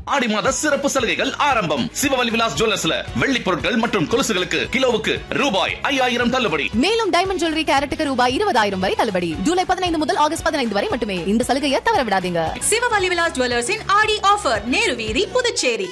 ஆடி மாத சிறப்பு சலுகைகள் ஆரம்பம் சிவவலி விலாஸ் ஜுவல்லர்ஸ்ல வெள்ளி பொருட்கள் மற்றும் கொலுசுகளுக்கு கிலோவுக்கு ரூபாய் ஐயாயிரம் தள்ளுபடி மேலும் டைமண்ட் ஜுவல்லரி கேரட்டுக்கு ரூபாய் இருபதாயிரம் வரை தள்ளுபடி ஜூலை பதினைந்து முதல் ஆகஸ்ட் பதினைந்து வரை மட்டுமே இந்த சலுகையை தவற விடாதீங்க சிவவலி விலாஸ் ஜுவல்லர்ஸின் ஆடி ஆஃபர் நேரு வீதி புதுச்சேரி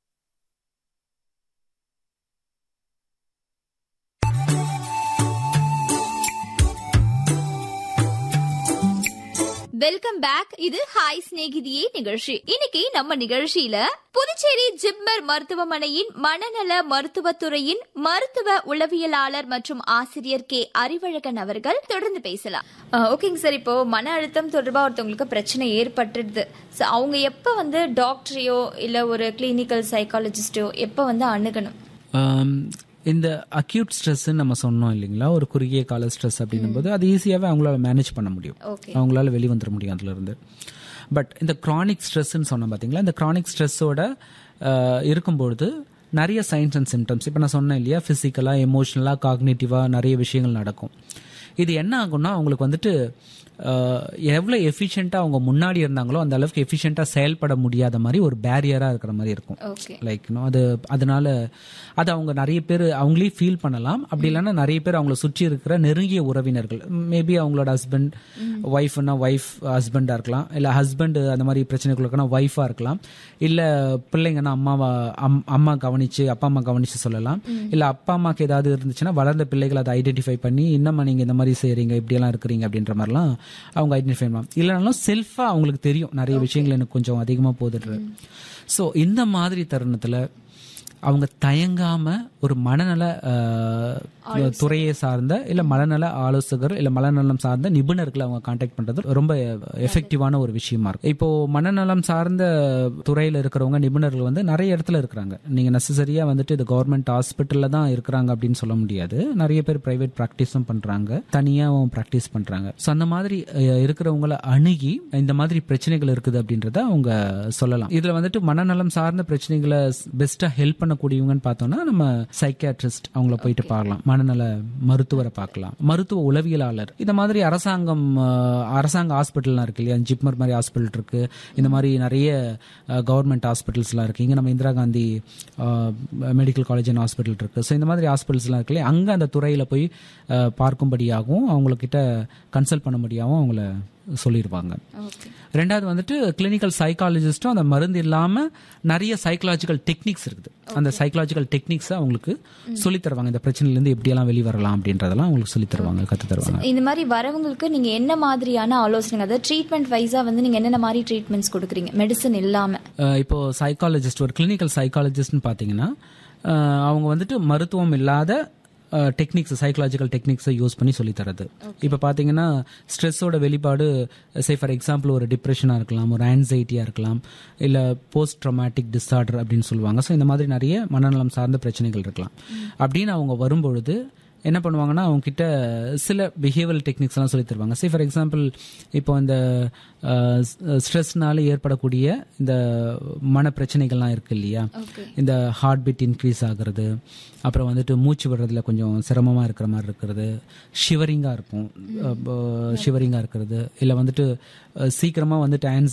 வெல்கம் பேக் இது ஹாய் சிநேகிதியே நிகழ்ச்சி இன்னைக்கு நம்ம நிகழ்ச்சியில புதுச்சேரி ஜிப்மர் மருத்துவமனையின் மனநல மருத்துவத்துறையின் மருத்துவ உளவியலாளர் மற்றும் ஆசிரியர் கே அறிவழகன் அவர்கள் தொடர்ந்து பேசலாம் ஓகேங்க சார் இப்போ மன அழுத்தம் தொடர்பா ஒருத்தவங்களுக்கு பிரச்சனை ஏற்பட்டுடுது So, அவங்க எப்ப வந்து டாக்டரையோ இல்ல ஒரு கிளினிக்கல் சைக்காலஜிஸ்டோ எப்ப வந்து அணுகணும் ஆம், இந்த அக்யூட் ஸ்ட்ரெஸ்ன்னு நம்ம சொன்னோம் இல்லைங்களா ஒரு குறுகிய கால ஸ்ட்ரெஸ் அப்படின்னும் போது அது ஈஸியாகவே அவங்களால மேனேஜ் பண்ண முடியும் ஓகே அவங்களால வெளிவந்துட முடியும் அதுல இருந்து பட் இந்த க்ரானிக் ஸ்ட்ரெஸ்ன்னு சொன்னோம் பார்த்தீங்களா இந்த க்ரானிக் ஸ்ட்ரெஸ்ஸோட இருக்கும்பொழுது நிறைய சைன்ஸ் அண்ட் சிம்டம்ஸ் இப்போ நான் சொன்னேன் இல்லையா ஃபிசிக்கலாக எமோஷ்னலாக காக்னேட்டிவாக நிறைய விஷயங்கள் நடக்கும் இது என்ன ஆகும்னா அவங்களுக்கு வந்துட்டு எவ்வளோ எஃபிஷியண்ட்டாக அவங்க முன்னாடி இருந்தாங்களோ அந்த அளவுக்கு எஃபிஷியண்ட்டாக செயல்பட முடியாத மாதிரி ஒரு பேரியராக இருக்கிற மாதிரி இருக்கும் ஓகே லைக் நோ அது அதனால அது அவங்க நிறைய பேர் அவங்களே ஃபீல் பண்ணலாம் அப்படி இல்லைன்னா நிறைய பேர் அவங்கள சுற்றி இருக்கிற நெருங்கிய உறவினர்கள் மேபி அவங்களோட ஹஸ்பண்ட் ஒய்ஃப்னா ஒய்ஃப் ஹஸ்பண்டாக இருக்கலாம் இல்லை ஹஸ்பண்ட் அந்த மாதிரி பிரச்சனைகளுக்குனா ஒய்ஃபாக இருக்கலாம் இல்லை பிள்ளைங்கன்னா அம்மாவா அம் அம்மா கவனிச்சு அப்பா அம்மா கவனிச்சு சொல்லலாம் இல்லை அப்பா அம்மாக்கு ஏதாவது இருந்துச்சுன்னா வளர்ந்த பிள்ளைகள் அதை ஐடென்டிஃபை பண்ணி என்னம்மா நீங்கள் இந்த மாதிரி செய்கிறீங்க இப்படியெல்லாம் இருக்கிறீங்க அப்படின்ற மாதிரிலாம் அவங்க ஐடென்டிஃபை பண்ணலாம் இல்லைனாலும் செல்ஃபாக அவங்களுக்கு தெரியும் நிறைய விஷயங்கள் எனக்கு கொஞ்சம் அதிகமாக போதுடுறது ஸோ இந்த மாதிரி தருணத்தில் அவங்க தயங்காம ஒரு மனநல அஹ், துறையை சார்ந்த இல்ல மனநல ஆலோசகர் இல்ல மனநலம் சார்ந்த நிபுணர்களை அவங்க காண்டாக்ட் பண்றது ரொம்ப எஃபெக்டிவான ஒரு விஷயமா இருக்கும் இப்போ மனநலம் சார்ந்த துறையில இருக்கிறவங்க நிபுணர்கள் வந்து நிறைய இடத்துல இருக்கிறாங்க நீங்க நெசசரியா வந்துட்டு இது கவர்மெண்ட் ஹாஸ்பிட்டல்ல தான் இருக்கிறாங்க அப்படின்னு சொல்ல முடியாது நிறைய பேர் பிரைவேட் ப்ராக்டிஸும் பண்றாங்க தனியாகவும் ப்ராக்டிஸ் பண்றாங்க ஸோ அந்த மாதிரி அஹ், இருக்கிறவங்கள அணுகி இந்த மாதிரி பிரச்சனைகள் இருக்குது அப்படின்றத அவங்க சொல்லலாம் இதுல வந்துட்டு மனநலம் சார்ந்த பிரச்சனைகளை பெஸ்டா ஹெல்ப் பண்ணக்கூடியவங்கன்னு பார்த்தோம்னா நம்ம சைக்கியாட்ரிஸ்ட் அவங்கள போயிட்டு பார்க்கலாம் மனநல மருத்துவரை பார்க்கலாம் மருத்துவ உளவியலாளர் இந்த மாதிரி அரசாங்கம் அஹ், அரசாங்க ஹாஸ்பிட்டல்லாம் இருக்கு இல்லையா ஜிப்மர் மாதிரி ஹாஸ்பிட்டல் இருக்கு இந்த மாதிரி நிறைய கவர்மெண்ட் ஹாஸ்பிட்டல்ஸ்லாம் இருக்கு இங்க நம்ம Indira Gandhi medical college and hospital இருக்கு ஸோ இந்த மாதிரி ஹாஸ்பிட்டல்ஸ்லாம் இருக்கு இல்லையா அங்க அந்த துறையில போய் அஹ், பார்க்கும்படியாகவும் அவங்கக்கிட்ட கன்சல்ட் பண்ணும்படியாகவும் அவங்கள சொல்லிடுவாங்க ஓகே ரெண்டாவது வந்துட்டு கிளினிக்கல் சைக்காலஜிஸ்டும் அந்த மருந்து இல்லாம நிறைய சைக்கலாஜிக்கல் டெக்னிக்ஸ் இருக்குது அந்த சைக்கலாஜிக்கல் டெக்னிக்ஸ் அவங்களுக்கு சொல்லி தருவாங்க இந்த பிரச்சனையில இருந்து எப்படியெல்லாம் வெளியே வரலாம் அப்படின்றதெல்லாம் அவங்களுக்கு சொல்லி தருவாங்க கத்து தருவாங்க இந்த மாதிரி வரவங்களுக்கு நீங்க என்ன மாதிரியான ஆலோசனை அதாவது ட்ரீட்மெண்ட் வைஸா வந்து நீங்க என்னென்ன மாதிரி ட்ரீட்மெண்ட்ஸ் கொடுக்குறீங்க மெடிசன் இல்லாம அஹ் இப்போ சைக்காலஜிஸ்ட் ஒரு கிளினிக்கல் சைக்காலஜிஸ்ட்னு பார்த்தீங்கன்னா அஹ் அவங்க வந்துட்டு மருத்துவம் இல்லாத டெக்னிக்ஸ் சைக்கலாஜிக்கல் டெக்னிக்ஸை யூஸ் பண்ணி சொல்லி தரது இப்போ பார்த்தீங்கன்னா ஸ்ட்ரெஸ்ஸோட வெளிப்பாடு சே ஃபார் எக்ஸாம்பிள் ஒரு டிப்ரெஷனாக இருக்கலாம் ஒரு ஆன்சைட்டியாக இருக்கலாம் இல்லை போஸ்ட் ட்ரமாட்டிக் டிஸார்டர் அப்படின்னு சொல்லுவாங்க ஸோ இந்த மாதிரி நிறைய மனநலம் சார்ந்த பிரச்சனைகள் இருக்கலாம் அப்படின்னு அவங்க வரும்பொழுது என்ன பண்ணுவாங்கன்னா அவங்க கிட்ட சில பிஹேவியரல் டெக்னிக்ஸ் எல்லாம் சொல்லி தருவாங்க சே ஃபார் எக்ஸாம்பிள் இப்போ இந்த ஸ்ட்ரெஸ்னால ஏற்படக்கூடிய இந்த மன பிரச்சனைகள்லாம் இருக்கு இல்லையா இந்த ஹார்ட் பீட் இன்க்ரீஸ் ஆகுறது அப்புறம் வந்துட்டு மூச்சு விடுறதுல கொஞ்சம் சிரமமா இருக்கிற மாதிரி இருக்கிறது ஷிவரிங்கா இருக்கும் ஷிவரிங்கா இருக்கிறது இல்லை வந்துட்டு அஹ், சீக்கிரமா வந்துட்டு